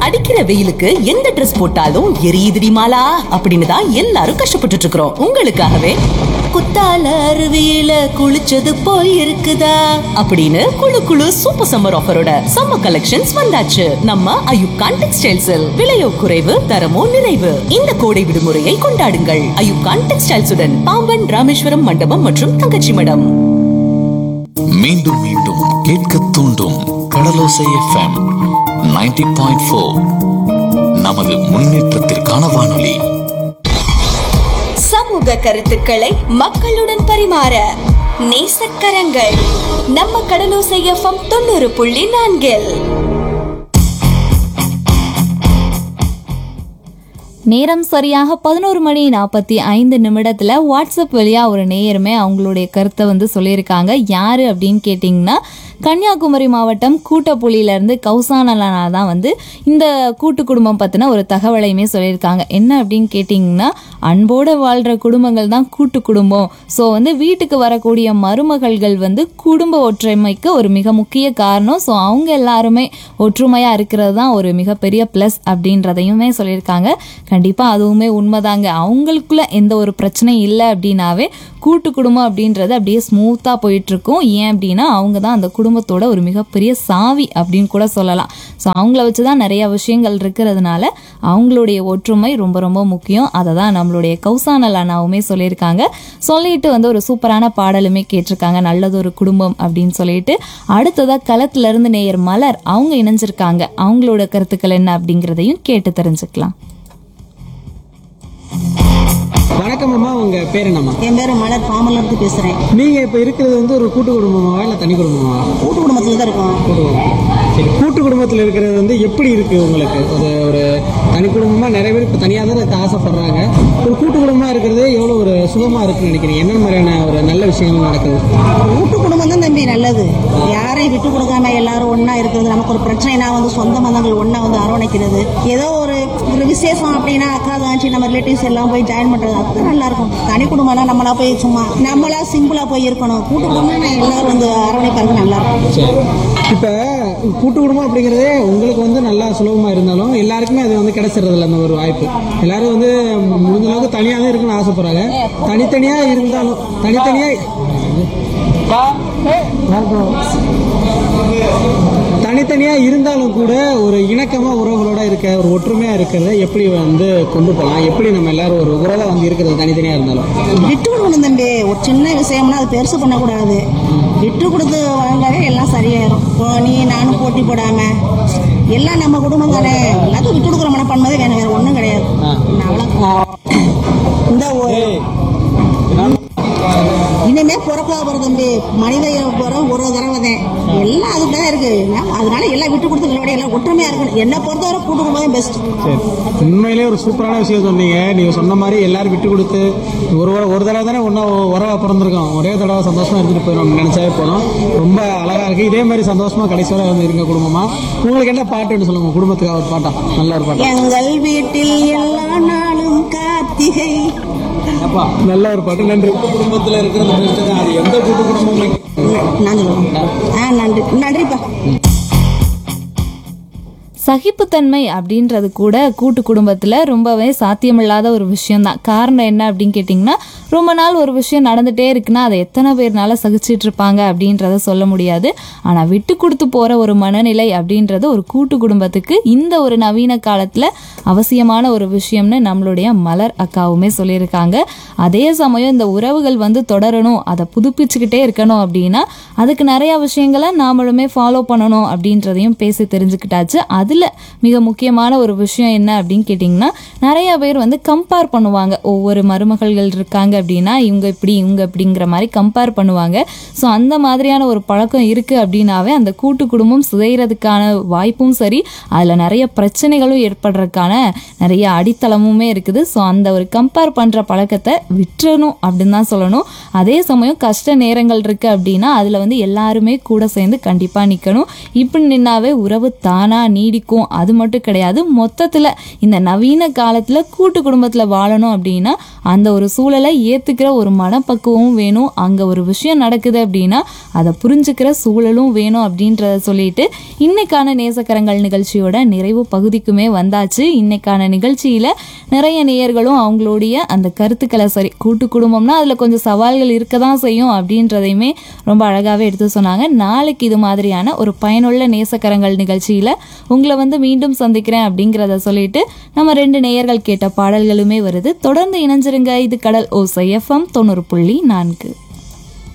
அடிக்கிற வெயிலுக்கு எந்த Dress போட்டாலும் எரியுதுடி மாலா அப்படின்னு தான் எல்லாரும் கஷ்டப்பட்டுட்டு இருக்கிறோம் உங்களுக்காகவே குத்தால அருவியில குளிச்சது போய் இருக்குதா அப்படின்னு குளு குளு சூப்பர் சம்மர் ஆஃபரோட சம்மர் கலெக்ஷன்ஸ் வந்தாச்சு நம்ம அயுப்கான் டெக்ஸ்டைல்ஸில் விலையோ குறைவு தரமோ நிறைவு இந்த கோடை விடுமுறையை கொண்டாடுங்கள் அயுப்கான் டெக்ஸ்டைல்ஸுடன் பாம்பன் ராமேஸ்வரம் மண்டபம் மற்றும் தங்கச்சி மடம் மீண்டும் மீண்டும் கேட்க தூண்டும் கடலோசை எஃப்எம் 90.4 பாயிண்ட் நமது முன்னேற்றத்திற்கான வானொலி சமூக கருத்துக்களை மக்களுடன் பரிமாற நேசக்கரங்கள் நம்ம கடலோசை எஃப்எம் தொண்ணூறு புள்ளி நான்கில் நேரம் சரியாக பதினோரு மணி நாற்பத்தி ஐந்து நிமிடத்தில் வாட்ஸ்அப் வழியாக ஒரு நேயருமே அவங்களுடைய கருத்தை வந்து சொல்லியிருக்காங்க யார் அப்படின்னு கேட்டிங்கன்னா கன்னியாகுமரி மாவட்டம் கூட்டப்புலியிலேருந்து கௌசானலானா தான் வந்து இந்த கூட்டு குடும்பம் பற்றின ஒரு தகவலையுமே சொல்லியிருக்காங்க என்ன அப்படின்னு கேட்டிங்கன்னா அன்போடு வாழ்கிற குடும்பங்கள் தான் கூட்டு குடும்பம் ஸோ வந்து வீட்டுக்கு வரக்கூடிய மருமகள்கள் வந்து குடும்ப ஒற்றுமைக்கு ஒரு மிக முக்கிய காரணம் ஸோ அவங்க எல்லாருமே ஒற்றுமையாக இருக்கிறது தான் ஒரு மிகப்பெரிய ப்ளஸ் அப்படின்றதையுமே சொல்லியிருக்காங்க கண்டிப்பாக அதுவுமே உண்மைதாங்க அவங்களுக்குள்ள எந்த ஒரு பிரச்சனையும் இல்லை அப்படின்னாவே கூட்டு குடும்பம் அப்படின்றது அப்படியே ஸ்மூத்தாக போயிட்டுருக்கும் ஏன் அப்படின்னா அவங்க தான் அந்த குடும்பத்தோட ஒரு மிகப்பெரிய சாவி அப்படின்னு கூட சொல்லலாம் ஸோ அவங்கள வச்சு தான் நிறைய விஷயங்கள் இருக்கிறதுனால அவங்களுடைய ஒற்றுமை ரொம்ப ரொம்ப முக்கியம் அதை தான் நம்மளுடைய கௌசானல் அண்ணாவுமே சொல்லியிருக்காங்க சொல்லிட்டு வந்து ஒரு சூப்பரான பாடலுமே கேட்டிருக்காங்க நல்லதொரு குடும்பம் அப்படின்னு சொல்லிட்டு அடுத்ததாக களத்திலிருந்து நேயர் மலர் அவங்க இணைஞ்சிருக்காங்க அவங்களோட கருத்துக்கள் என்ன அப்படிங்கிறதையும் கேட்டு தெரிஞ்சுக்கலாம் வணக்கம் அம்மா உங்க பேர் என்னம்மா என் பேர் மலர் பாமல்ல இருந்து பேசுறேன் நீங்க இப்ப இருக்கிறது வந்து ஒரு கூட்டு குடும்பமாவா இல்ல தனி குடும்பமா கூட்டு குடும்பத்துல தான் இருக்கோம் கூட்டு குடும்பம் சரி கூட்டு குடும்பத்துல இருக்கிறது வந்து எப்படி இருக்கு உங்களுக்கு ஒரு ஒரு தனி குடும்பமா நிறைய பேர் இப்ப தனியா தான் இருக்க ஆசைப்படுறாங்க ஒரு கூட்டு குடும்பமா இருக்கிறது எவ்வளவு ஒரு சுகமா இருக்குன்னு நினைக்கிறீங்க என்ன மாதிரியான ஒரு நல்ல விஷயங்கள் நடக்குது கூட்டு குடும்பம் தான் தம்பி நல்லது யாரையும் விட்டு கொடுக்காம எல்லாரும் ஒண்ணா இருக்கிறது நமக்கு ஒரு பிரச்சனைனா வந்து சொந்த பந்தங்கள் ஒண்ணா வந்து அரவணைக்கிறது ஏதோ ஒரு ஒரு விசேஷம் அப்படின்னா அக்கா தாச்சி நம்ம ரிலேட்டிவ்ஸ் எல்லாம் போய் ஜாயின் பண்றது அது நல்லா இருக்கும் தனி குடும்பம்னா நம்மளா போய் சும்மா நம்மளா சிம்பிளா போய் இருக்கணும் கூட்டு குடும்பம்னா எல்லாரும் வந்து அரவணைக்கிறது நல்லா இருக்கும் சரி இப்ப கூட்டு குடும்பம் அப்படிங்கிறதே உங்களுக்கு வந்து நல்லா சுலபமா இருந்தாலும் எல்லாருக்குமே அது வந்து கிடைச்சிடுறது இல்லை அந்த ஒரு வாய்ப்பு எல்லாரும் வந்து முடிஞ்ச அளவுக்கு தனியா தான் இருக்குன்னு ஆசைப்படுறாங்க தனித்தனியா இருந்தாலும் தனித்தனியா தனித்தனியா இருந்தாலும் கூட ஒரு இணக்கமா உறவுகளோட இருக்க ஒரு ஒற்றுமையா இருக்கிறத எப்படி வந்து கொண்டு போகலாம் எப்படி நம்ம எல்லாரும் ஒரு உறவா வந்து இருக்கிறது தனித்தனியா இருந்தாலும் விட்டு கொடுக்கணும் தம்பி ஒரு சின்ன விஷயம்னா அது பெருசு பண்ணக்கூடாது விட்டு கொடுத்து வாழ்ந்தாலே எல்லாம் சரியாயிரும் இப்போ நீ நானும் போட்டி போடாம எல்லாம் நம்ம குடும்பம் தானே எல்லாத்தையும் விட்டு கொடுக்குற மனப்பான்மை வேணும் வேற ஒன்றும் கிடையாது நான் அவ்வளவு- இந்த ஒரு இனிமே பிறக்கா போற தம்பி மனித போற ஒரு தடவை தான் எல்லாம் அதுக்கு தான் இருக்கு நான் அதனால எல்லாம் விட்டு கொடுத்து விளையாடி எல்லாம் ஒற்றுமையா இருக்கணும் என்னை பொறுத்தவரை கூட்டு குடும்பம் பெஸ்ட் சரி உண்மையிலேயே ஒரு சூப்பரான விஷயம் சொன்னீங்க நீங்க சொன்ன மாதிரி எல்லாரும் விட்டு கொடுத்து ஒரு ஒரு- ஒரு தடவை தானே ஒன்றா உறவா பிறந்திருக்கோம் ஒரே தடவை சந்தோஷமா இருந்துட்டு போயிடும் நினைச்சாவே போதும் ரொம்ப அழகா இருக்கு இதே மாதிரி சந்தோஷமா கடைசி வரை வந்து இருங்க குடும்பமா உங்களுக்கு என்ன பாட்டுன்னு சொல்லுங்க உங்க குடும்பத்துக்கு ஒரு பாட்டா நல்ல ஒரு பாட்டா எங்கள் வீட்டில் எல்லா நாளும் கார்த்திகை நல்ல ஒரு பாட்டு நன்றி குடும்பத்துல இருக்கிறது அது எந்த கூட்டு குடும்பம் நான் சொல்லுவேன் ஆ நன்றி நன்றிப்பா சகிப்புத்தன்மை அப்படின்றது கூட கூட்டு குடும்பத்தில் ரொம்பவே சாத்தியமில்லாத ஒரு விஷயம்தான் காரணம் என்ன அப்படின்னு கேட்டிங்கன்னா ரொம்ப நாள் ஒரு விஷயம் நடந்துகிட்டே இருக்குன்னா அதை எத்தனை பேர்னால சகிச்சிட்டு இருப்பாங்க அப்படின்றத சொல்ல முடியாது ஆனால் விட்டு கொடுத்து போகிற ஒரு மனநிலை அப்படின்றது ஒரு கூட்டு குடும்பத்துக்கு இந்த ஒரு நவீன காலத்தில் அவசியமான ஒரு விஷயம்னு நம்மளுடைய மலர் அக்காவுமே சொல்லியிருக்காங்க அதே சமயம் இந்த உறவுகள் வந்து தொடரணும் அதை புதுப்பிச்சுக்கிட்டே இருக்கணும் அப்படின்னா அதுக்கு நிறைய விஷயங்களை நாமளுமே ஃபாலோ பண்ணணும் அப்படின்றதையும் பேசி தெரிஞ்சுக்கிட்டாச்சு அதில் மிக முக்கியமான ஒரு விஷயம் என்ன அப்படின்னு கேட்டிங்கன்னா நிறைய பேர் வந்து கம்பேர் பண்ணுவாங்க ஒவ்வொரு மருமகள்கள் இருக்காங்க அப்படின்னா இவங்க இப்படி இவங்க இப்படிங்கிற மாதிரி கம்பேர் பண்ணுவாங்க ஸோ அந்த மாதிரியான ஒரு பழக்கம் இருக்குது அப்படின்னாவே அந்த கூட்டு குடும்பம் சிதைகிறதுக்கான வாய்ப்பும் சரி அதில் நிறைய பிரச்சனைகளும் ஏற்படுறதுக்கான நிறைய அடித்தளமுமே இருக்குது ஸோ அந்த ஒரு கம்பேர் பண்ணுற பழக்கத்தை விட்டுறணும் அப்படின்னு தான் சொல்லணும் அதே சமயம் கஷ்ட நேரங்கள் இருக்குது அப்படின்னா அதில் வந்து எல்லாருமே கூட சேர்ந்து கண்டிப்பாக நிற்கணும் இப்படி நின்னாவே உறவு தானாக நீடிக்கும் இருக்கும் அது மட்டும் கிடையாது மொத்தத்தில் இந்த நவீன காலத்தில் கூட்டு குடும்பத்தில் வாழணும் அப்படின்னா அந்த ஒரு சூழலை ஏற்றுக்கிற ஒரு மனப்பக்குவமும் வேணும் அங்கே ஒரு விஷயம் நடக்குது அப்படின்னா அதை புரிஞ்சுக்கிற சூழலும் வேணும் அப்படின்றத சொல்லிட்டு இன்னைக்கான நேசக்கரங்கள் நிகழ்ச்சியோட நிறைவு பகுதிக்குமே வந்தாச்சு இன்னைக்கான நிகழ்ச்சியில் நிறைய நேயர்களும் அவங்களுடைய அந்த கருத்துக்களை சரி கூட்டு குடும்பம்னா அதில் கொஞ்சம் சவால்கள் இருக்க தான் செய்யும் அப்படின்றதையுமே ரொம்ப அழகாகவே எடுத்து சொன்னாங்க நாளைக்கு இது மாதிரியான ஒரு பயனுள்ள நேசக்கரங்கள் நிகழ்ச்சியில் உங்களை வந்து மீண்டும் சந்திக்கிறேன் அப்படிங்கிறத சொல்லிட்டு நம்ம ரெண்டு நேயர்கள் கேட்ட பாடல்களுமே வருது தொடர்ந்து இணைஞ்சிருங்க இது கடல் ஓசை எஃப்எம் தொண்ணூறு புள்ளி நான்கு